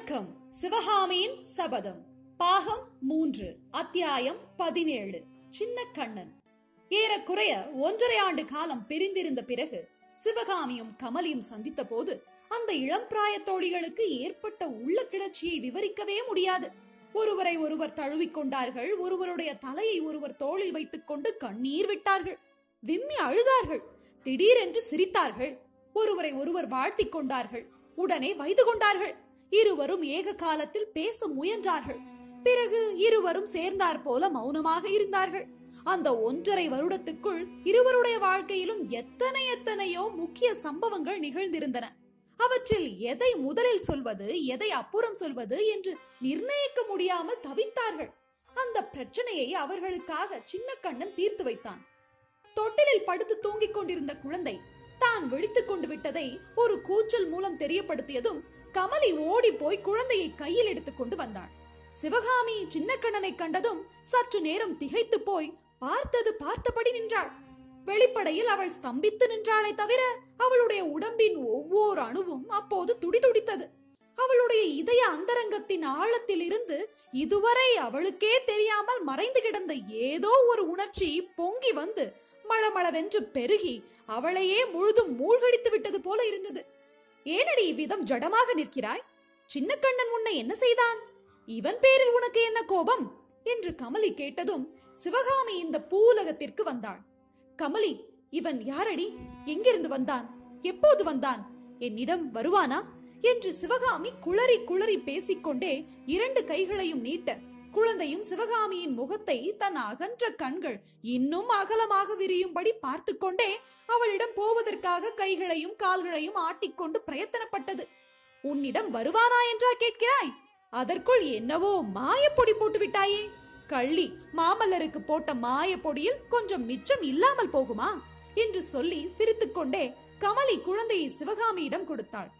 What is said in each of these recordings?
வணக்கம் சிவகாமியின் சபதம் பாகம் மூன்று அத்தியாயம் பதினேழு சின்ன கண்ணன் ஏறக்குறைய ஒன்றரை ஆண்டு காலம் பிரிந்திருந்த பிறகு சிவகாமியும் கமலியும் சந்தித்த போது அந்த இளம் பிராய தோழிகளுக்கு ஏற்பட்ட உள்ள கிளர்ச்சியை விவரிக்கவே முடியாது ஒருவரை ஒருவர் தழுவிக் கொண்டார்கள் ஒருவருடைய தலையை ஒருவர் தோளில் வைத்துக் கொண்டு கண்ணீர் விட்டார்கள் விம்மி அழுதார்கள் திடீரென்று சிரித்தார்கள் ஒருவரை ஒருவர் வாழ்த்திக் கொண்டார்கள் உடனே வைது கொண்டார்கள் இருவரும் ஏக காலத்தில் பேச முயன்றார்கள் பிறகு இருவரும் சேர்ந்தார் போல மௌனமாக இருந்தார்கள் அந்த ஒன்றரை வருடத்துக்குள் இருவருடைய வாழ்க்கையிலும் எத்தனை எத்தனையோ முக்கிய சம்பவங்கள் நிகழ்ந்திருந்தன அவற்றில் எதை முதலில் சொல்வது எதை அப்புறம் சொல்வது என்று நிர்ணயிக்க முடியாமல் தவித்தார்கள் அந்த பிரச்சனையை அவர்களுக்காக சின்ன கண்ணன் தீர்த்து வைத்தான் தொட்டிலில் படுத்து தூங்கிக் கொண்டிருந்த குழந்தை தான் விழித்துக் கொண்டு விட்டதை ஒரு கூச்சல் மூலம் தெரியப்படுத்தியதும் கமலி ஓடி போய் குழந்தையை கையில் எடுத்துக்கொண்டு வந்தாள் சிவகாமி சின்னக்கண்ணனை கண்டதும் சற்று நேரம் திகைத்து போய் பார்த்தது பார்த்தபடி நின்றாள் வெளிப்படையில் அவள் ஸ்தம்பித்து நின்றாளே தவிர அவளுடைய உடம்பின் ஒவ்வொரு அணுவும் அப்போது துடிதுடித்தது அவளுடைய இதய அந்தரங்கத்தின் ஆழத்தில் இருந்து இதுவரை அவளுக்கே தெரியாமல் மறைந்து கிடந்த ஏதோ ஒரு உணர்ச்சி பொங்கி வந்து மளமளவென்று பெருகி அவளையே முழுதும் மூழ்கடித்து விட்டது போல இருந்தது ஏனடி இவ்விதம் ஜடமாக நிற்கிறாய் சின்ன கண்ணன் உன்னை என்ன செய்தான் இவன் பேரில் உனக்கு என்ன கோபம் என்று கமலி கேட்டதும் சிவகாமி இந்த பூவுலகத்திற்கு வந்தாள் கமலி இவன் யாரடி எங்கிருந்து வந்தான் எப்போது வந்தான் என்னிடம் வருவானா என்று சிவகாமி குளறி குளறி பேசிக்கொண்டே இரண்டு கைகளையும் நீட்ட குழந்தையும் சிவகாமியின் முகத்தை தன் அகன்ற கண்கள் இன்னும் அகலமாக விரியும்படி பார்த்து கொண்டே அவளிடம் போவதற்காக கைகளையும் கால்களையும் ஆட்டிக்கொண்டு பிரயத்தனப்பட்டது உன்னிடம் வருவானா என்றா கேட்கிறாய் அதற்குள் என்னவோ மாயப்பொடி போட்டு விட்டாயே கள்ளி மாமல்லருக்கு போட்ட மாயப்பொடியில் கொஞ்சம் மிச்சம் இல்லாமல் போகுமா என்று சொல்லி சிரித்துக்கொண்டே கமலி குழந்தையை சிவகாமியிடம் கொடுத்தாள்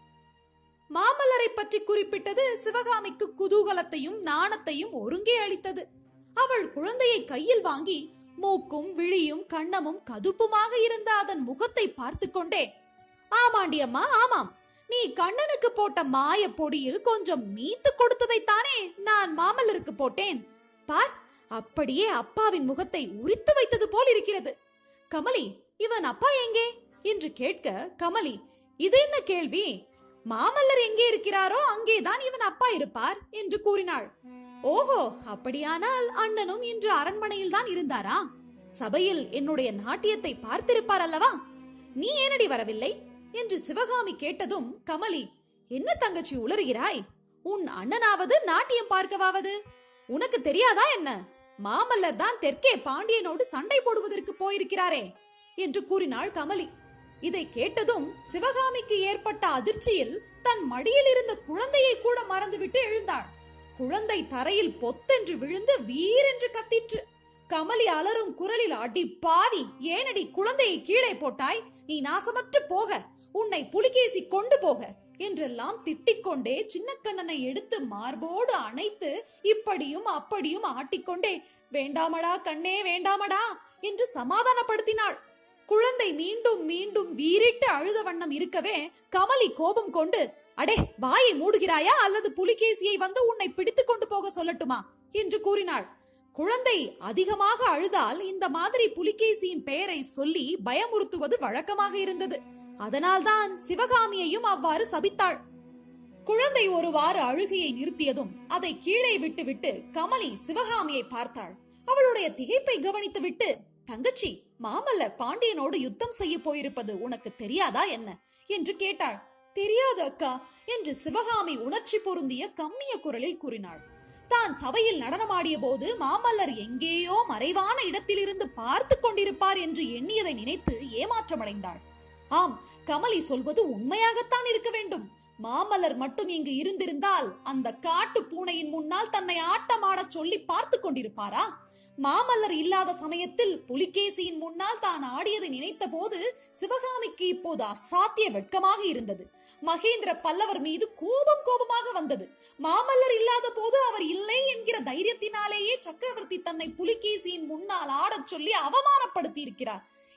மாமல்லரை பற்றி குறிப்பிட்டது சிவகாமிக்கு குதூகலத்தையும் நாணத்தையும் ஒருங்கே அளித்தது அவள் குழந்தையை கையில் வாங்கி மூக்கும் விழியும் கண்ணமும் கதுப்புமாக இருந்த அதன் முகத்தை பார்த்து கொண்டே ஆமாண்டி அம்மா ஆமாம் நீ கண்ணனுக்கு போட்ட மாய பொடியில் கொஞ்சம் மீத்து கொடுத்ததைத்தானே நான் மாமல்லருக்கு போட்டேன் பார் அப்படியே அப்பாவின் முகத்தை உரித்து வைத்தது போல் இருக்கிறது கமலி இவன் அப்பா எங்கே என்று கேட்க கமலி இது என்ன கேள்வி மாமல்லர் எங்கே இருக்கிறாரோ அங்கேதான் இவன் அப்பா இருப்பார் என்று கூறினாள் ஓஹோ அப்படியானால் அண்ணனும் இன்று அரண்மனையில் தான் இருந்தாரா சபையில் என்னுடைய நாட்டியத்தை பார்த்திருப்பார் அல்லவா நீ ஏனடி வரவில்லை என்று சிவகாமி கேட்டதும் கமலி என்ன தங்கச்சி உளறுகிறாய் உன் அண்ணனாவது நாட்டியம் பார்க்கவாவது உனக்கு தெரியாதா என்ன மாமல்லர் தான் தெற்கே பாண்டியனோடு சண்டை போடுவதற்கு போயிருக்கிறாரே என்று கூறினாள் கமலி இதை கேட்டதும் சிவகாமிக்கு ஏற்பட்ட அதிர்ச்சியில் தன் மடியில் இருந்த குழந்தையை கூட மறந்துவிட்டு எழுந்தாள் குழந்தை தரையில் பொத்தென்று விழுந்து வீரென்று கத்திற்று கமலி அலறும் குரலில் அடி பாவி ஏனடி குழந்தையை கீழே போட்டாய் நீ நாசமற்று போக உன்னை புலிகேசி கொண்டு போக என்றெல்லாம் திட்டிக்கொண்டே சின்னக்கண்ணனை எடுத்து மார்போடு அணைத்து இப்படியும் அப்படியும் ஆட்டிக்கொண்டே வேண்டாமடா கண்ணே வேண்டாமடா என்று சமாதானப்படுத்தினாள் குழந்தை மீண்டும் மீண்டும் வீறிட்டு அழுத வண்ணம் இருக்கவே கமலி கோபம் கொண்டு அடே வாயை மூடுகிறாயா அல்லது புலிகேசியை வந்து உன்னை பிடித்துக் கொண்டு போக சொல்லட்டுமா என்று கூறினாள் குழந்தை அதிகமாக அழுதால் இந்த மாதிரி புலிகேசியின் பெயரை சொல்லி பயமுறுத்துவது வழக்கமாக இருந்தது அதனால்தான் சிவகாமியையும் அவ்வாறு சபித்தாள் குழந்தை ஒருவாறு அழுகையை நிறுத்தியதும் அதை கீழே விட்டுவிட்டு கமலி சிவகாமியை பார்த்தாள் அவளுடைய திகைப்பை கவனித்துவிட்டு தங்கச்சி மாமல்லர் பாண்டியனோடு யுத்தம் செய்ய போயிருப்பது உனக்கு தெரியாதா என்ன என்று கேட்டாள் தெரியாது அக்கா என்று சிவகாமி உணர்ச்சி பொருந்திய கம்மிய குரலில் கூறினாள் தான் சபையில் நடனமாடிய போது மாமல்லர் எங்கேயோ மறைவான இடத்திலிருந்து பார்த்து கொண்டிருப்பார் என்று எண்ணியதை நினைத்து ஏமாற்றமடைந்தாள் ஆம் கமலி சொல்வது உண்மையாகத்தான் இருக்க வேண்டும் மாமல்லர் மட்டும் இங்கு இருந்திருந்தால் அந்த காட்டு பூனையின் முன்னால் தன்னை ஆட்டமாடச் சொல்லி பார்த்து கொண்டிருப்பாரா மாமல்லர் இல்லாத சமயத்தில் புலிகேசியின் முன்னால் தான் ஆடியதை நினைத்த போது சிவகாமிக்கு இப்போது அசாத்திய வெட்கமாக இருந்தது மகேந்திர பல்லவர் மீது கோபம் கோபமாக வந்தது மாமல்லர் இல்லாத போது அவர் இல்லை என்கிற தைரியத்தினாலேயே சக்கரவர்த்தி தன்னை புலிகேசியின் முன்னால் ஆடச் சொல்லி அவமானப்படுத்தி இருக்கிறார்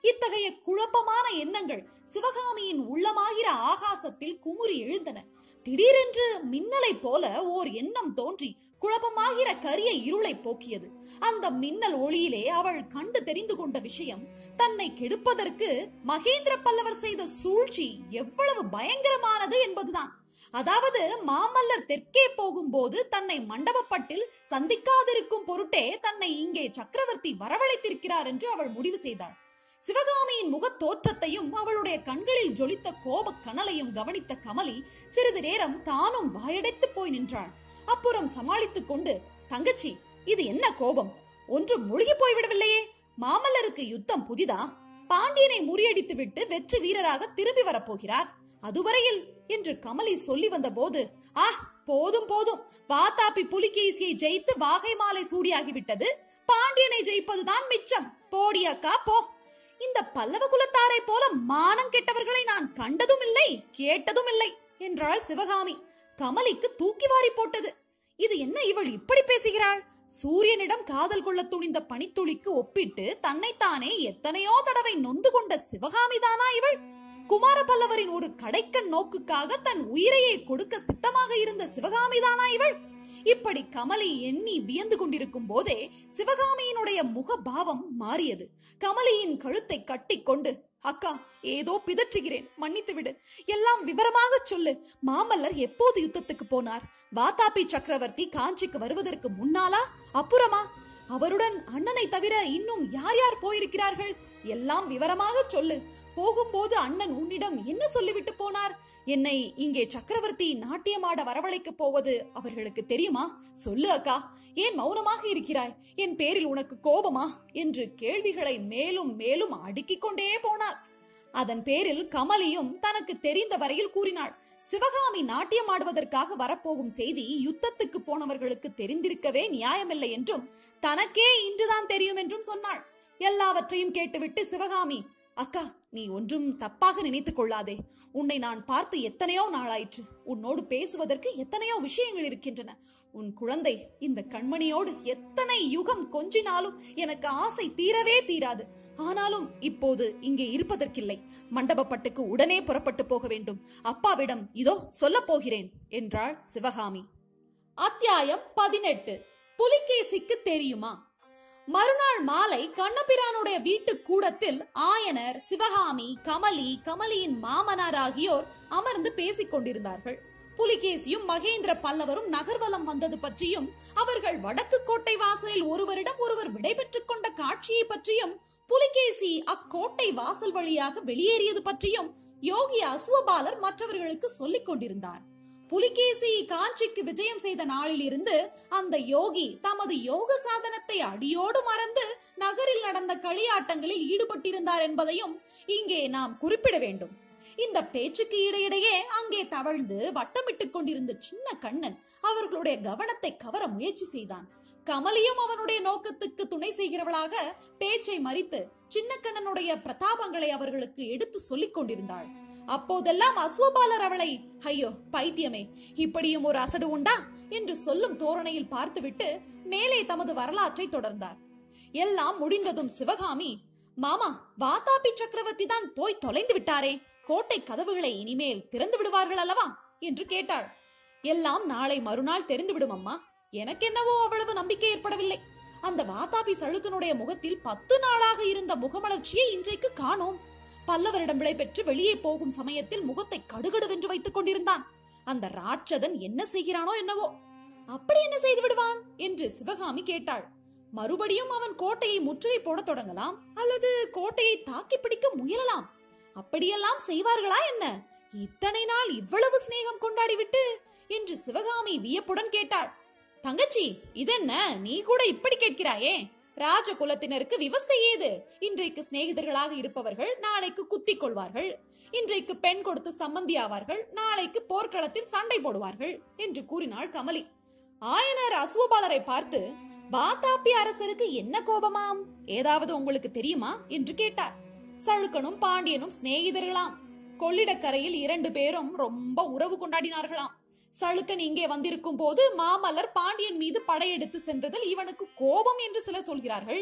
இத்தகைய குழப்பமான எண்ணங்கள் சிவகாமியின் உள்ளமாகிற ஆகாசத்தில் குமுறி எழுந்தன திடீரென்று மின்னலைப் போல ஓர் எண்ணம் தோன்றி குழப்பமாகிற கரிய இருளை போக்கியது அந்த மின்னல் ஒளியிலே அவள் கண்டு தெரிந்து கொண்ட விஷயம் தன்னை கெடுப்பதற்கு மகேந்திர பல்லவர் செய்த சூழ்ச்சி எவ்வளவு பயங்கரமானது என்பதுதான் அதாவது மாமல்லர் தெற்கே போகும்போது தன்னை மண்டபப்பட்டில் சந்திக்காதிருக்கும் பொருட்டே தன்னை இங்கே சக்கரவர்த்தி வரவழைத்திருக்கிறார் என்று அவள் முடிவு செய்தாள் சிவகாமியின் முகத் தோற்றத்தையும் அவளுடைய கண்களில் ஜொலித்த கோபக் கனலையும் கவனித்த கமலி சிறிது நேரம் தானும் வாயடைத்து போய் நின்றாள் அப்புறம் சமாளித்துக் கொண்டு தங்கச்சி இது என்ன கோபம் ஒன்று முழுகி போய்விடவில்லையே மாமல்லருக்கு யுத்தம் புதிதா பாண்டியனை முறியடித்து விட்டு வெற்றி வீரராக திரும்பி வரப்போகிறார் அதுவரையில் என்று கமலி சொல்லி வந்த போது ஆ போதும் போதும் வாத்தாப்பி புலிகேசியை ஜெயித்து வாகை மாலை சூடியாகிவிட்டது பாண்டியனை ஜெயிப்பதுதான் மிச்சம் போடி அக்கா போ இந்த பல்லவ குலத்தாரை போல மானம் கெட்டவர்களை நான் கண்டதும் இல்லை கேட்டதும் இல்லை என்றாள் சிவகாமி கமலிக்கு தூக்கி வாரி போட்டது இது என்ன இவள் இப்படி பேசுகிறாள் சூரியனிடம் காதல் கொள்ள துணிந்த பனித்துளிக்கு ஒப்பிட்டு தன்னைத்தானே எத்தனையோ தடவை நொந்து கொண்ட சிவகாமிதானா இவள் குமார பல்லவரின் ஒரு கடைக்கன் நோக்குக்காக தன் உயிரையே கொடுக்க சித்தமாக இருந்த சிவகாமிதானா இவள் இப்படி கமலி எண்ணி வியந்து கொண்டிருக்கும் போதே சிவகாமியினுடைய முகபாவம் மாறியது கமலியின் கழுத்தை கட்டிக்கொண்டு அக்கா ஏதோ பிதற்றுகிறேன் மன்னித்து விடு எல்லாம் விவரமாக சொல்லு மாமல்லர் எப்போது யுத்தத்துக்கு போனார் வாதாபி சக்கரவர்த்தி காஞ்சிக்கு வருவதற்கு முன்னாலா அப்புறமா அவருடன் அண்ணனை தவிர இன்னும் யார் யார் போயிருக்கிறார்கள் எல்லாம் விவரமாக சொல்லு போகும்போது அண்ணன் உன்னிடம் என்ன சொல்லிவிட்டு போனார் என்னை இங்கே சக்கரவர்த்தி நாட்டியமாட வரவழைக்கப் போவது அவர்களுக்கு தெரியுமா சொல்லு அக்கா ஏன் மௌனமாக இருக்கிறாய் என் பேரில் உனக்கு கோபமா என்று கேள்விகளை மேலும் மேலும் அடுக்கிக் கொண்டே போனாள் அதன் பேரில் கமலியும் தனக்கு தெரிந்த வரையில் கூறினாள் சிவகாமி நாட்டியம் ஆடுவதற்காக வரப்போகும் செய்தி யுத்தத்துக்கு போனவர்களுக்கு தெரிந்திருக்கவே நியாயமில்லை என்றும் தனக்கே இன்றுதான் தெரியும் என்றும் சொன்னாள் எல்லாவற்றையும் கேட்டுவிட்டு சிவகாமி அக்கா நீ ஒன்றும் தப்பாக நினைத்துக் கொள்ளாதே உன்னை நான் பார்த்து எத்தனையோ நாளாயிற்று உன்னோடு பேசுவதற்கு எத்தனையோ விஷயங்கள் இருக்கின்றன உன் குழந்தை இந்த கண்மணியோடு எத்தனை யுகம் கொஞ்சினாலும் எனக்கு ஆசை தீரவே தீராது ஆனாலும் இப்போது இங்கே இருப்பதற்கில்லை மண்டபப்பட்டுக்கு உடனே புறப்பட்டு போக வேண்டும் அப்பாவிடம் இதோ சொல்லப் போகிறேன் என்றாள் சிவகாமி அத்தியாயம் பதினெட்டு புலிகேசிக்கு தெரியுமா மறுநாள் மாலை கண்ணபிரானுடைய வீட்டு கூடத்தில் ஆயனர் சிவகாமி கமலி கமலியின் மாமனார் ஆகியோர் அமர்ந்து பேசிக் கொண்டிருந்தார்கள் புலிகேசியும் மகேந்திர பல்லவரும் நகர்வலம் வந்தது பற்றியும் அவர்கள் வடக்கு கோட்டை வாசலில் ஒருவரிடம் ஒருவர் விடைபெற்றுக் கொண்ட காட்சியை பற்றியும் புலிகேசி அக்கோட்டை வாசல் வழியாக வெளியேறியது பற்றியும் யோகி அசுவபாலர் மற்றவர்களுக்கு சொல்லிக் கொண்டிருந்தார் புலிகேசி காஞ்சிக்கு விஜயம் செய்த நாளில் இருந்து அந்த யோகி தமது யோக சாதனத்தை அடியோடு மறந்து நகரில் நடந்த களியாட்டங்களில் ஈடுபட்டிருந்தார் என்பதையும் இங்கே நாம் குறிப்பிட வேண்டும் இந்த பேச்சுக்கு இடையிடையே அங்கே தவழ்ந்து வட்டமிட்டுக் கொண்டிருந்த சின்ன கண்ணன் அவர்களுடைய கவனத்தை கவர முயற்சி செய்தான் கமலியும் அவனுடைய நோக்கத்துக்கு துணை செய்கிறவளாக பேச்சை மறித்து சின்ன கண்ணனுடைய பிரதாபங்களை அவர்களுக்கு எடுத்து சொல்லிக் கொண்டிருந்தாள் அப்போதெல்லாம் அஸ்வபாலர் அவளை ஐயோ பைத்தியமே இப்படியும் ஒரு அசடு உண்டா என்று சொல்லும் தோரணையில் பார்த்துவிட்டு மேலே தமது வரலாற்றை தொடர்ந்தார் எல்லாம் முடிந்ததும் சிவகாமி மாமா வாதாபி சக்கரவர்த்தி தான் போய் தொலைந்து விட்டாரே கோட்டை கதவுகளை இனிமேல் திறந்து விடுவார்கள் அல்லவா என்று கேட்டாள் எல்லாம் நாளை மறுநாள் தெரிந்து விடும் அம்மா எனக்கென்னவோ அவ்வளவு நம்பிக்கை ஏற்படவில்லை அந்த வாதாபி சழுக்கனுடைய முகத்தில் பத்து நாளாக இருந்த முகமலர்ச்சியை இன்றைக்கு காணோம் பல்லவரிடம் விடைபெற்று வெளியே போகும் சமயத்தில் முகத்தை கடுகடுவென்று வைத்துக் கொண்டிருந்தான் அந்த ராட்சதன் என்ன செய்கிறானோ என்னவோ அப்படி என்ன செய்து விடுவான் என்று சிவகாமி கேட்டாள் மறுபடியும் அவன் கோட்டையை முற்றுகை போடத் தொடங்கலாம் அல்லது கோட்டையை தாக்கி பிடிக்க முயலலாம் அப்படியெல்லாம் செய்வார்களா என்ன இத்தனை நாள் இவ்வளவு சிநேகம் கொண்டாடிவிட்டு என்று சிவகாமி வியப்புடன் கேட்டாள் தங்கச்சி இதென்ன நீ கூட இப்படி கேட்கிறாயே ராஜ குலத்தினருக்கு விவஸ்தை ஏது இன்றைக்கு சிநேகிதர்களாக இருப்பவர்கள் நாளைக்கு குத்திக் கொள்வார்கள் இன்றைக்கு பெண் கொடுத்து சம்மந்தி ஆவார்கள் நாளைக்கு போர்க்களத்தில் சண்டை போடுவார்கள் என்று கூறினாள் கமலி ஆயனர் அசுவபாலரை பார்த்து வாதாப்பி அரசருக்கு என்ன கோபமாம் ஏதாவது உங்களுக்கு தெரியுமா என்று கேட்டார் சழுக்கனும் பாண்டியனும் சிநேகிதர்களாம் கொள்ளிடக்கரையில் இரண்டு பேரும் ரொம்ப உறவு கொண்டாடினார்களாம் சளுக்கன் இங்கே வந்திருக்கும் போது மாமல்லர் பாண்டியன் மீது படையெடுத்து சென்றதில் இவனுக்கு கோபம் என்று சிலர் சொல்கிறார்கள்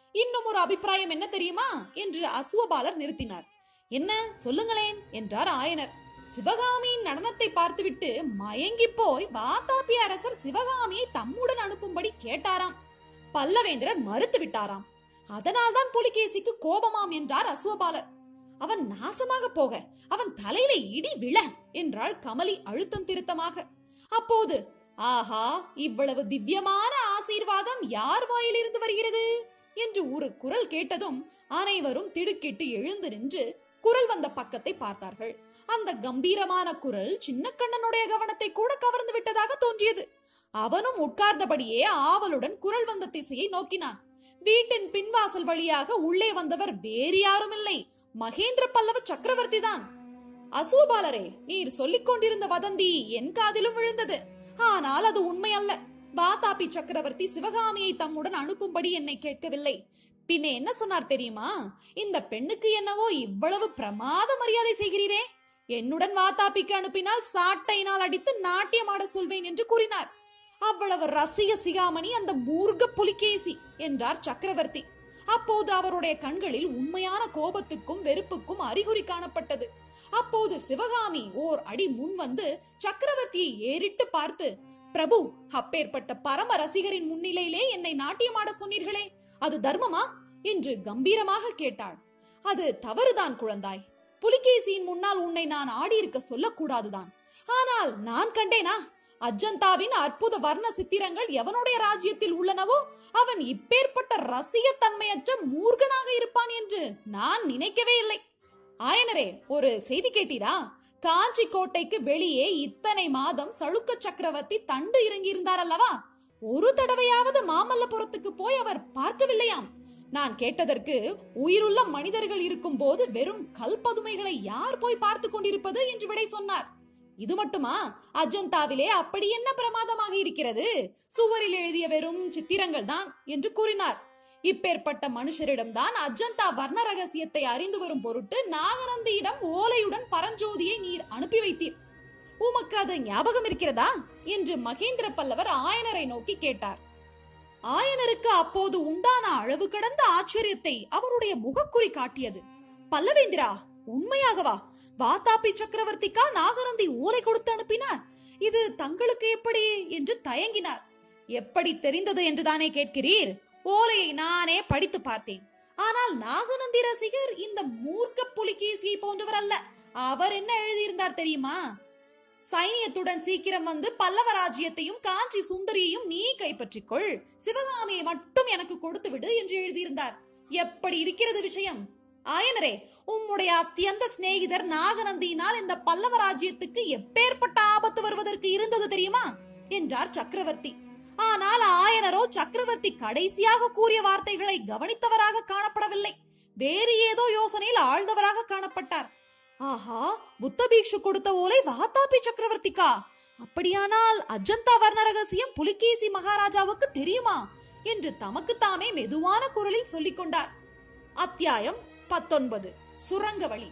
இன்னும் ஒரு அபிப்பிராயம் என்ன தெரியுமா என்று அசுவபாலர் நிறுத்தினார் என்ன சொல்லுங்களேன் என்றார் ஆயனர் சிவகாமியின் நடனத்தை பார்த்துவிட்டு மயங்கி போய் வாதாபி அரசர் சிவகாமியை தம்முடன் அனுப்பும்படி கேட்டாராம் பல்லவேந்திரர் மறுத்து விட்டாராம் அதனால்தான் புலிகேசிக்கு கோபமாம் என்றார் அசுவபாலர் அவன் நாசமாக போக அவன் தலையில இடி விழ என்றாள் கமலி அழுத்தம் திருத்தமாக அப்போது ஆஹா இவ்வளவு திவ்யமான ஆசீர்வாதம் யார் வாயிலிருந்து வருகிறது என்று ஒரு குரல் கேட்டதும் அனைவரும் திடுக்கிட்டு எழுந்து நின்று குரல் வந்த பக்கத்தை பார்த்தார்கள் அந்த கம்பீரமான குரல் சின்ன கண்ணனுடைய கவனத்தை கூட கவர்ந்து விட்டதாக தோன்றியது அவனும் உட்கார்ந்தபடியே ஆவலுடன் குரல் வந்த திசையை நோக்கினான் வீட்டின் பின்வாசல் வழியாக உள்ளே வந்தவர் வேறு யாரும் இல்லை மகேந்திர பல்லவ சக்கரவர்த்தி தான் அசூபாலரே நீர் சொல்லிக் கொண்டிருந்த வதந்தி என் காதிலும் விழுந்தது ஆனால் அது உண்மை அல்ல வாதாபி சக்கரவர்த்தி சிவகாமியை தம்முடன் அனுப்பும்படி என்னை கேட்கவில்லை பின்ன என்ன சொன்னார் தெரியுமா இந்த பெண்ணுக்கு என்னவோ இவ்வளவு பிரமாத மரியாதை செய்கிறீரே என்னுடன் வாதாபிக்கு அனுப்பினால் சாட்டையினால் அடித்து நாட்டியமாட சொல்வேன் என்று கூறினார் அவ்வளவு ரசிக சிகாமணி அந்த மூர்க்க புலிகேசி என்றார் சக்கரவர்த்தி அப்போது அவருடைய கண்களில் உண்மையான கோபத்துக்கும் வெறுப்புக்கும் அறிகுறி காணப்பட்டது அப்போது சிவகாமி ஓர் அடி முன் வந்து சக்கரவர்த்தியை ஏறிட்டு பார்த்து பிரபு அப்பேற்பட்ட பரம ரசிகரின் முன்னிலையிலே என்னை நாட்டியமாட சொன்னீர்களே அது தர்மமா என்று கம்பீரமாக கேட்டாள் அது தவறுதான் குழந்தாய் புலிகேசியின் முன்னால் உன்னை நான் ஆடியிருக்க சொல்லக்கூடாதுதான் ஆனால் நான் கண்டேனா அஜந்தாவின் அற்புத வர்ண சித்திரங்கள் எவனுடைய ராஜ்யத்தில் உள்ளனவோ அவன் இப்பேற்பட்ட ரசிகத்தன்மையற்ற மூர்கனாக இருப்பான் என்று நான் நினைக்கவே இல்லை ஆயனரே ஒரு செய்தி கேட்டீரா காஞ்சி கோட்டைக்கு வெளியே இத்தனை மாதம் சளுக்க சக்கரவர்த்தி தண்டு இறங்கி இருந்தார் அல்லவா ஒரு தடவையாவது மாமல்லபுரத்துக்கு போய் அவர் பார்க்கவில்லையாம் நான் கேட்டதற்கு உயிருள்ள மனிதர்கள் இருக்கும் போது வெறும் கல்பதுமைகளை யார் போய் பார்த்து கொண்டிருப்பது என்று விடை சொன்னார் இது மட்டுமா அஜந்தாவிலே அப்படி என்ன பிரமாதமாக இருக்கிறது சுவரில் எழுதிய வெறும் சித்திரங்கள் தான் என்று கூறினார் இப்பேற்பட்ட மனுஷரிடம்தான் அஜந்தா வர்ண ரகசியத்தை அறிந்து வரும் பொருட்டு நாகநந்தியிடம் ஓலையுடன் பரஞ்சோதியை நீர் அனுப்பி வைத்தீர் உமக்கு அது ஞாபகம் இருக்கிறதா என்று மகேந்திர பல்லவர் ஆயனரை நோக்கி கேட்டார் ஆயனருக்கு அப்போது உண்டான அளவு கடந்த ஆச்சரியத்தை அவருடைய முகக்குறி காட்டியது பல்லவேந்திரா உண்மையாகவா வாதாபி சக்கரவர்த்திக்கா நாகநந்தி ஓலை கொடுத்து அனுப்பினார் இது தங்களுக்கு எப்படி என்று தயங்கினார் எப்படி தெரிந்தது என்றுதானே கேட்கிறீர் ஓலையை நானே படித்து பார்த்தேன் ஆனால் நாகநந்தி ரசிகர் இந்த மூர்க்க புலிகேசியை போன்றவர் அல்ல அவர் என்ன எழுதியிருந்தார் தெரியுமா சைனியத்துடன் சீக்கிரம் வந்து பல்லவ ராஜ்யத்தையும் காஞ்சி சுந்தரியையும் நீ கைப்பற்றிக்கொள் சிவகாமியை மட்டும் எனக்கு கொடுத்து விடு என்று எழுதியிருந்தார் எப்படி இருக்கிறது விஷயம் ஆயனரே உம்முடைய அத்தியந்த சிநேகிதர் நாகநந்தியினால் இந்த பல்லவ ராஜ்யத்துக்கு எப்பேற்பட்ட ஆபத்து வருவதற்கு இருந்தது தெரியுமா என்றார் சக்கரவர்த்தி ஆனால் ஆயனரோ சக்கரவர்த்தி கடைசியாக கூறிய வார்த்தைகளை கவனித்தவராக காணப்படவில்லை வேறு ஏதோ யோசனையில் ஆழ்ந்தவராக காணப்பட்டார் ஆஹா புத்த பீக்ஷு கொடுத்த ஓலை வாதாபி சக்கரவர்த்திக்கா அப்படியானால் அஜந்தா வர்ண ரகசியம் புலிகேசி மகாராஜாவுக்கு தெரியுமா என்று தமக்கு தாமே மெதுவான குரலில் சொல்லிக் கொண்டார் அத்தியாயம் பத்தொன்பது சுரங்க வழி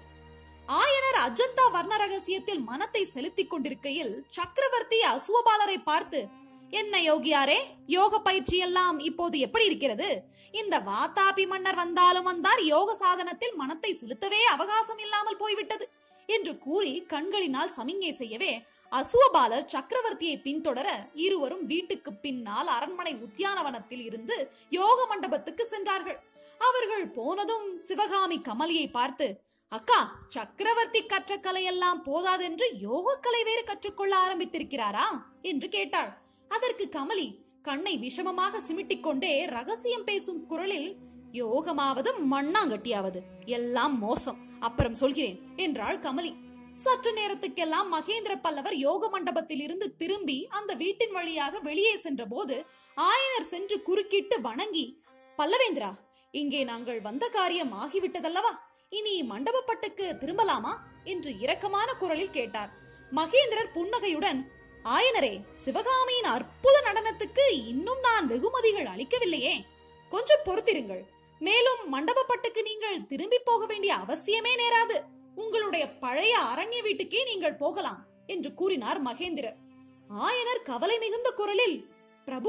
ஆயனர் அஜந்தா வர்ண ரகசியத்தில் மனத்தை செலுத்திக் கொண்டிருக்கையில் சக்கரவர்த்தி அசுவபாலரை பார்த்து என்ன யோகியாரே யோக பயிற்சி எல்லாம் இப்போது எப்படி இருக்கிறது இந்த வாத்தாபி மன்னர் வந்தாலும் வந்தார் யோக சாதனத்தில் மனத்தை செலுத்தவே அவகாசம் இல்லாமல் போய்விட்டது என்று கூறி கண்களினால் சமிங்கை செய்யவே அசுவபாலர் சக்கரவர்த்தியை பின்தொடர இருவரும் வீட்டுக்கு பின்னால் அரண்மனை உத்தியானவனத்தில் இருந்து யோக மண்டபத்துக்கு சென்றார்கள் அவர்கள் போனதும் சிவகாமி கமலியை பார்த்து அக்கா சக்கரவர்த்தி கற்ற கலையெல்லாம் போதாதென்று யோக கலை வேறு கற்றுக்கொள்ள ஆரம்பித்திருக்கிறாரா என்று கேட்டாள் அதற்கு கமலி கண்ணை விஷமமாக சிமிட்டிக் கொண்டே ரகசியம் பேசும் குரலில் யோகமாவது மண்ணாங்கட்டியாவது எல்லாம் மோசம் அப்புறம் சொல்கிறேன் என்றாள் கமலி சற்று நேரத்துக்கெல்லாம் மகேந்திர பல்லவர் யோக மண்டபத்தில் இருந்து திரும்பி அந்த வீட்டின் வழியாக வெளியே சென்ற போது ஆயனர் சென்று குறுக்கிட்டு வணங்கி பல்லவேந்திரா இங்கே நாங்கள் வந்த காரியம் ஆகிவிட்டதல்லவா இனி மண்டபப்பட்டுக்கு திரும்பலாமா என்று இரக்கமான குரலில் கேட்டார் மகேந்திரர் புன்னகையுடன் ஆயனரே சிவகாமியின் அற்புத நடனத்துக்கு இன்னும் நான் வெகுமதிகள் அளிக்கவில்லையே கொஞ்சம் பொறுத்திருங்கள் மேலும் மண்டபப்பட்டுக்கு நீங்கள் திரும்பி போக வேண்டிய அவசியமே நேராது உங்களுடைய பழைய அரண்ய வீட்டுக்கே நீங்கள் போகலாம் என்று கூறினார் மகேந்திரர் ஆயனர் கவலை மிகுந்த குரலில் பிரபு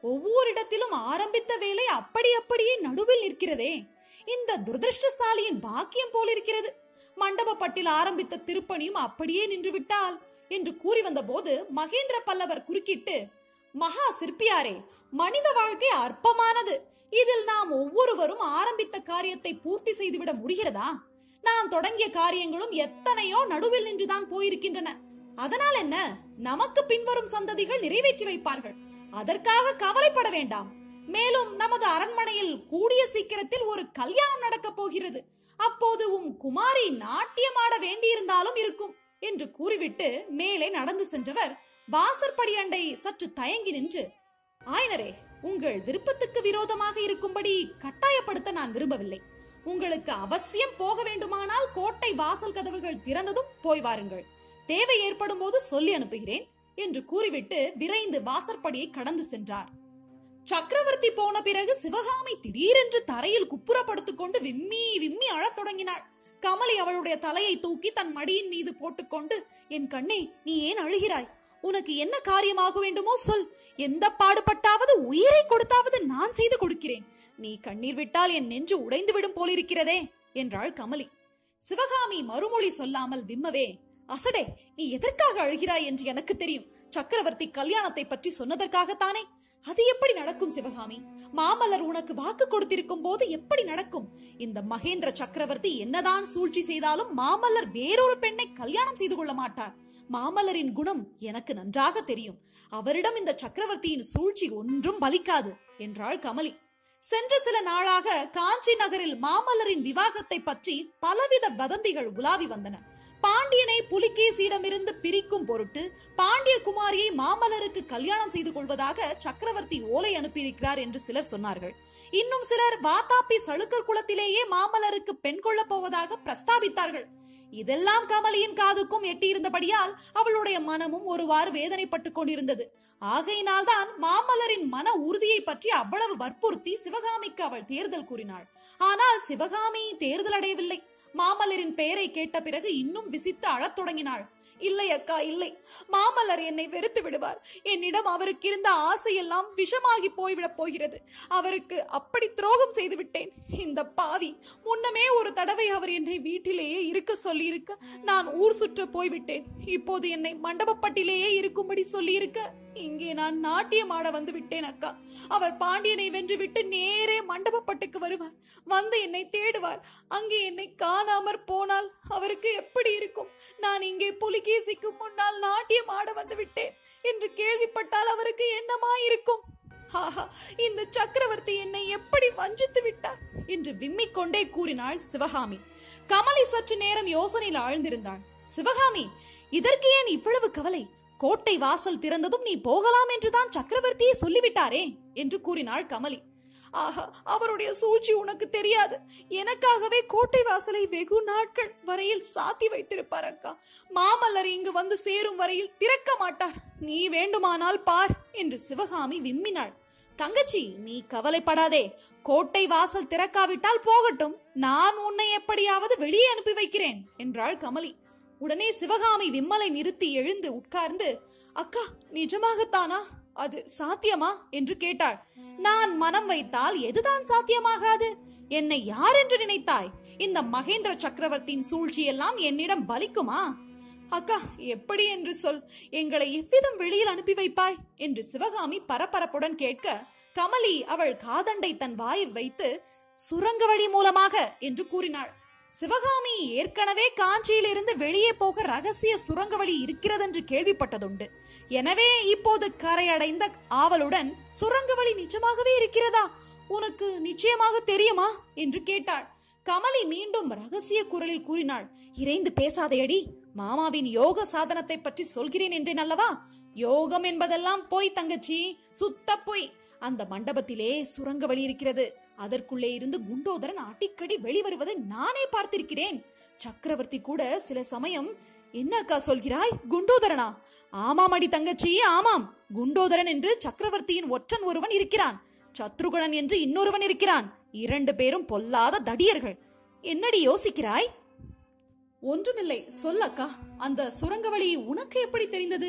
ஒவ்வொரு இடத்திலும் ஆரம்பித்த வேலை அப்படி அப்படியே நடுவில் நிற்கிறதே இந்த துரதிருஷ்டசாலியின் பாக்கியம் போலிருக்கிறது மண்டபப்பட்டில் ஆரம்பித்த திருப்பணியும் அப்படியே நின்று விட்டால் என்று கூறி வந்த போது மகேந்திர பல்லவர் குறுக்கிட்டு மகா சிற்பியாரே மனித வாழ்க்கை அற்பமானது இதில் நாம் ஒவ்வொருவரும் ஆரம்பித்த காரியத்தை பூர்த்தி செய்துவிட முடிகிறதா நாம் தொடங்கிய காரியங்களும் எத்தனையோ நடுவில் நின்றுதான் போயிருக்கின்றன அதனால் என்ன நமக்கு பின்வரும் சந்ததிகள் நிறைவேற்றி வைப்பார்கள் அதற்காக கவலைப்பட வேண்டாம் மேலும் நமது அரண்மனையில் கூடிய சீக்கிரத்தில் ஒரு கல்யாணம் நடக்கப் போகிறது அப்போது உம் குமாரி நாட்டியமாட வேண்டியிருந்தாலும் இருக்கும் என்று கூறிவிட்டு மேலே நடந்து சென்றவர் வாசற்படி அண்டை சற்று தயங்கி நின்று ஆயனரே உங்கள் விருப்பத்துக்கு விரோதமாக இருக்கும்படி கட்டாயப்படுத்த நான் விரும்பவில்லை உங்களுக்கு அவசியம் போக வேண்டுமானால் கோட்டை வாசல் கதவுகள் திறந்ததும் போய் வாருங்கள் தேவை ஏற்படும் போது சொல்லி அனுப்புகிறேன் என்று கூறிவிட்டு விரைந்து வாசற்படியை கடந்து சென்றார் சக்கரவர்த்தி போன பிறகு சிவகாமி திடீரென்று தரையில் குப்புறப்படுத்திக் கொண்டு விம்மி விம்மி அழத் தொடங்கினாள் கமலி அவளுடைய தலையை தூக்கி தன் மடியின் மீது போட்டுக்கொண்டு என் கண்ணே நீ ஏன் அழுகிறாய் உனக்கு என்ன காரியமாக வேண்டுமோ சொல் எந்த பாடுபட்டாவது உயிரை கொடுத்தாவது நான் செய்து கொடுக்கிறேன் நீ கண்ணீர் விட்டால் என் நெஞ்சு உடைந்து விடும் போலிருக்கிறதே என்றாள் கமலி சிவகாமி மறுமொழி சொல்லாமல் விம்மவே அசடே நீ எதற்காக அழுகிறாய் என்று எனக்கு தெரியும் சக்கரவர்த்தி கல்யாணத்தை பற்றி சொன்னதற்காகத்தானே அது எப்படி நடக்கும் சிவகாமி மாமல்லர் உனக்கு வாக்கு கொடுத்திருக்கும் போது எப்படி நடக்கும் இந்த மகேந்திர சக்கரவர்த்தி என்னதான் சூழ்ச்சி செய்தாலும் மாமல்லர் வேறொரு பெண்ணை கல்யாணம் செய்து கொள்ள மாட்டார் மாமல்லரின் குணம் எனக்கு நன்றாக தெரியும் அவரிடம் இந்த சக்கரவர்த்தியின் சூழ்ச்சி ஒன்றும் பலிக்காது என்றாள் கமலி சென்ற சில நாளாக காஞ்சி நகரில் மாமல்லரின் விவாகத்தை பற்றி பலவித வதந்திகள் உலாவி வந்தன பாண்டியனை புலிகேசியிடமிருந்து பிரிக்கும் பொருட்டு பாண்டிய குமாரியை மாமல்லருக்கு கல்யாணம் செய்து கொள்வதாக சக்கரவர்த்தி ஓலை அனுப்பியிருக்கிறார் என்று சிலர் சொன்னார்கள் இன்னும் சிலர் வாதாப்பி சளுக்கர் குலத்திலேயே மாமல்லருக்கு பெண் கொள்ளப் போவதாக பிரஸ்தாபித்தார்கள் இதெல்லாம் கமலியின் காதுக்கும் எட்டியிருந்தபடியால் அவளுடைய மனமும் ஒருவாறு வேதனைப்பட்டுக் கொண்டிருந்தது ஆகையினால்தான் மாமல்லரின் மன உறுதியை பற்றி அவ்வளவு வற்புறுத்தி சிவகாமிக்கு அவள் தேர்தல் கூறினாள் ஆனால் சிவகாமி தேர்தல் அடையவில்லை மாமல்லரின் பெயரை கேட்ட பிறகு இன்னும் விசித்து அழத் தொடங்கினாள் இல்லை அக்கா இல்லை மாமல்லர் என்னை வெறுத்து விடுவார் என்னிடம் அவருக்கு இருந்த ஆசையெல்லாம் விஷமாகி போய்விடப் போகிறது அவருக்கு அப்படி துரோகம் செய்து விட்டேன் இந்த பாவி முன்னமே ஒரு தடவை அவர் என்னை வீட்டிலேயே இருக்க சொல்லியிருக்க நான் ஊர் சுற்ற போய்விட்டேன் இப்போது என்னை மண்டபப்பட்டிலேயே இருக்கும்படி சொல்லியிருக்க இங்கே நான் நாட்டியம் ஆட வந்து விட்டேன் அக்கா அவர் பாண்டியனை வென்றுவிட்டு நேரே மண்டபப்பட்டுக்கு வருவார் வந்து என்னை தேடுவார் அங்கே என்னை காணாமற் போனால் அவருக்கு எப்படி இருக்கும் நான் இங்கே புலிகேசிக்கு முன்னால் நாட்டியம் ஆட வந்து விட்டேன் என்று கேள்விப்பட்டால் அவருக்கு என்னமா இருக்கும் ஆஹா இந்த சக்கரவர்த்தி என்னை எப்படி வஞ்சித்து விட்டார் என்று விம்மிக் கொண்டே கூறினாள் சிவகாமி கமலி சற்று நேரம் யோசனையில் ஆழ்ந்திருந்தாள் சிவகாமி இதற்கு ஏன் இவ்வளவு கவலை கோட்டை வாசல் திறந்ததும் நீ போகலாம் என்றுதான் சக்கரவர்த்தியே சொல்லிவிட்டாரே என்று கூறினாள் கமலி ஆஹா அவருடைய சூழ்ச்சி உனக்கு தெரியாது எனக்காகவே கோட்டை வாசலை வெகு நாட்கள் வரையில் சாத்தி வைத்திருப்பார் அக்கா மாமல்லர் இங்கு வந்து சேரும் வரையில் திறக்க மாட்டார் நீ வேண்டுமானால் பார் என்று சிவகாமி விம்மினாள் தங்கச்சி நீ கவலைப்படாதே கோட்டை வாசல் திறக்காவிட்டால் போகட்டும் நான் உன்னை எப்படியாவது வெளியே அனுப்பி வைக்கிறேன் என்றாள் கமலி உடனே சிவகாமி விம்மலை நிறுத்தி எழுந்து உட்கார்ந்து அக்கா நிஜமாகத்தானா அது சாத்தியமா என்று கேட்டாள் நான் மனம் வைத்தால் எதுதான் சாத்தியமாகாது என்னை யார் என்று நினைத்தாய் இந்த மகேந்திர சக்கரவர்த்தியின் சூழ்ச்சியெல்லாம் என்னிடம் பலிக்குமா அக்கா எப்படி என்று சொல் எங்களை எவ்விதம் வெளியில் அனுப்பி வைப்பாய் என்று சிவகாமி பரபரப்புடன் கேட்க கமலி அவள் காதண்டை தன் வாயில் வைத்து சுரங்க வழி மூலமாக என்று கூறினாள் சிவகாமி ஏற்கனவே காஞ்சியிலிருந்து வெளியே போக ரகசிய சுரங்க வழி இருக்கிறதென்று கேள்விப்பட்டதுண்டு எனவே இப்போது கரையடைந்த ஆவலுடன் சுரங்க வழி நிஜமாகவே இருக்கிறதா உனக்கு நிச்சயமாக தெரியுமா என்று கேட்டாள் கமலி மீண்டும் ரகசிய குரலில் கூறினாள் இறைந்து பேசாதையடி மாமாவின் யோக சாதனத்தை பற்றி சொல்கிறேன் என்றேன் அல்லவா யோகம் என்பதெல்லாம் பொய் தங்கச்சி சுத்த பொய் அந்த மண்டபத்திலே சுரங்க வழி இருக்கிறது அதற்குள்ளே இருந்து குண்டோதரன் அடிக்கடி வெளிவருவதை நானே பார்த்திருக்கிறேன் சக்கரவர்த்தி கூட சில சமயம் என்ன அக்கா சொல்கிறாய் குண்டோதரனா ஆமாம் அடி தங்கச்சி ஆமாம் குண்டோதரன் என்று சக்கரவர்த்தியின் ஒற்றன் ஒருவன் இருக்கிறான் சத்ருகுணன் என்று இன்னொருவன் இருக்கிறான் இரண்டு பேரும் பொல்லாத தடியர்கள் என்னடி யோசிக்கிறாய் ஒன்றுமில்லை சொல்லக்கா அந்த சுரங்க வழி உனக்கு எப்படி தெரிந்தது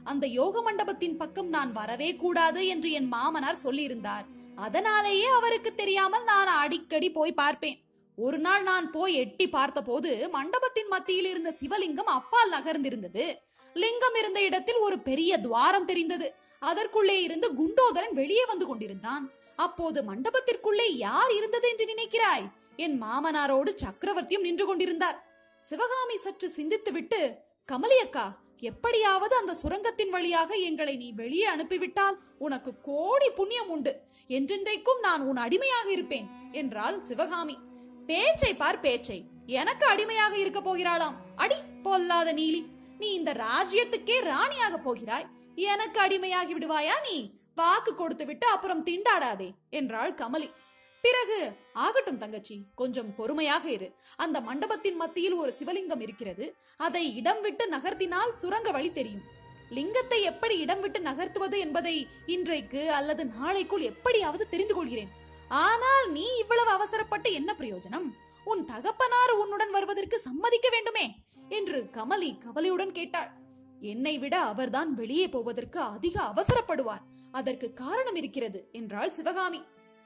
அந்த யோக மண்டபத்தின் பக்கம் நான் வரவே கூடாது என்று என் மாமனார் சொல்லியிருந்தார் அதனாலேயே அவருக்கு தெரியாமல் நான் அடிக்கடி போய் பார்ப்பேன் ஒரு நாள் நான் போய் எட்டி பார்த்தபோது மண்டபத்தின் மத்தியில் இருந்த சிவலிங்கம் அப்பால் நகர்ந்திருந்தது லிங்கம் இருந்த இடத்தில் ஒரு பெரிய துவாரம் தெரிந்தது அதற்குள்ளே இருந்து குண்டோதரன் வெளியே வந்து கொண்டிருந்தான் அப்போது மண்டபத்திற்குள்ளே யார் இருந்தது என்று நினைக்கிறாய் என் மாமனாரோடு சக்கரவர்த்தியும் நின்று கொண்டிருந்தார் சிவகாமி சற்று சிந்தித்துவிட்டு கமலி அக்கா எப்படியாவது அந்த சுரங்கத்தின் வழியாக எங்களை நீ வெளியே அனுப்பிவிட்டால் உனக்கு கோடி புண்ணியம் உண்டு என்றென்றைக்கும் நான் உன் அடிமையாக இருப்பேன் என்றாள் சிவகாமி பேச்சை பார் பேச்சை எனக்கு அடிமையாக இருக்க போகிறாளாம் அடி பொல்லாத நீலி நீ இந்த ராஜ்யத்துக்கே ராணியாக போகிறாய் எனக்கு அடிமையாகி விடுவாயா நீ வாக்கு கொடுத்து விட்டு அப்புறம் திண்டாடாதே என்றாள் கமலி பிறகு ஆகட்டும் தங்கச்சி கொஞ்சம் பொறுமையாக இரு அந்த மண்டபத்தின் மத்தியில் ஒரு சிவலிங்கம் இருக்கிறது அதை இடம் விட்டு நகர்த்தினால் சுரங்க வழி தெரியும் லிங்கத்தை எப்படி இடம் விட்டு நகர்த்துவது என்பதை இன்றைக்கு அல்லது நாளைக்குள் எப்படியாவது தெரிந்து கொள்கிறேன் ஆனால் நீ இவ்வளவு அவசரப்பட்டு என்ன பிரயோஜனம் உன் தகப்பனார் உன்னுடன் வருவதற்கு சம்மதிக்க வேண்டுமே என்று கமலி கவலையுடன் கேட்டாள் என்னை விட அவர்தான் வெளியே போவதற்கு அதிக அவசரப்படுவார் அதற்கு காரணம் இருக்கிறது என்றாள் சிவகாமி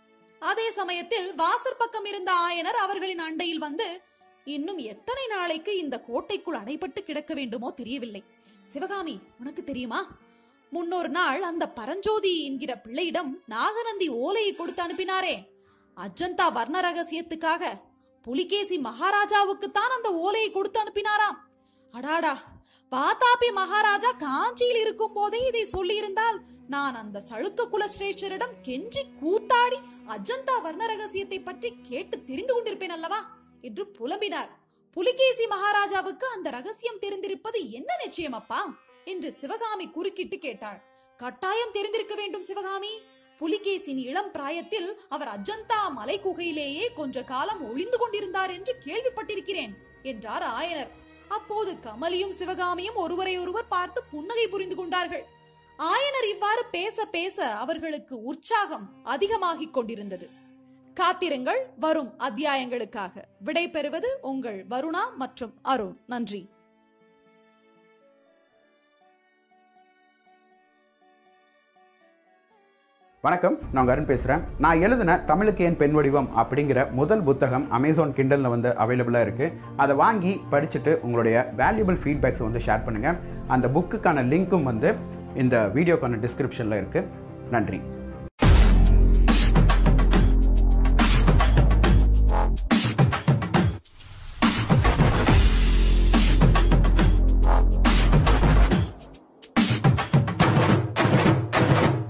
அதே சமயத்தில் வாசற் பக்கம் இருந்த ஆயனர் அவர்களின் அண்டையில் வந்து இன்னும் எத்தனை நாளைக்கு இந்த கோட்டைக்குள் அடைபட்டு கிடக்க வேண்டுமோ தெரியவில்லை சிவகாமி உனக்கு தெரியுமா முன்னொரு நாள் அந்த பரஞ்சோதி என்கிற பிள்ளையிடம் நாகநந்தி ஓலையை கொடுத்து அனுப்பினாரே அஜந்தா வர்ண ரகசியத்துக்காக புலிகேசி மகாராஜாவுக்கு தான் அந்த ஓலையை கொடுத்து அனுப்பினாராம் அடாடா வாதாபி மகாராஜா காஞ்சியில் இருக்கும் போதே இதை சொல்லியிருந்தால் நான் அந்த சளுக்க குல சிரேஷ்டரிடம் கெஞ்சி கூத்தாடி அஜந்தா வர்ண ரகசியத்தை பற்றி கேட்டு தெரிந்து கொண்டிருப்பேன் அல்லவா என்று புலம்பினார் புலிகேசி மகாராஜாவுக்கு அந்த ரகசியம் தெரிந்திருப்பது என்ன நிச்சயம் அப்பா என்று சிவகாமி குறுக்கிட்டு கேட்டாள் கட்டாயம் தெரிந்திருக்க வேண்டும் சிவகாமி புலிகேசின் இளம் பிராயத்தில் அவர் அஜந்தா மலை குகையிலேயே கொஞ்ச காலம் ஒளிந்து கொண்டிருந்தார் என்று கேள்விப்பட்டிருக்கிறேன் என்றார் ஆயனர் அப்போது கமலியும் சிவகாமியும் ஒருவரை ஒருவர் பார்த்து புன்னகை புரிந்து கொண்டார்கள் ஆயனர் இவ்வாறு பேச பேச அவர்களுக்கு உற்சாகம் அதிகமாகிக் கொண்டிருந்தது காத்திருங்கள் வரும் அத்தியாயங்களுக்காக விடை பெறுவது உங்கள் வருணா மற்றும் அருண் நன்றி வணக்கம் நான் அருண் பேசுகிறேன் நான் எழுதின தமிழுக்கு ஏன் பெண் வடிவம் அப்படிங்கிற முதல் புத்தகம் அமேசான் கிண்டலில் வந்து அவைலபிளாக இருக்குது அதை வாங்கி படிச்சுட்டு உங்களுடைய வேல்யூபிள் ஃபீட்பேக்ஸை வந்து ஷேர் பண்ணுங்கள் அந்த புக்குக்கான லிங்க்கும் வந்து இந்த வீடியோக்கான டிஸ்கிரிப்ஷனில் இருக்குது நன்றி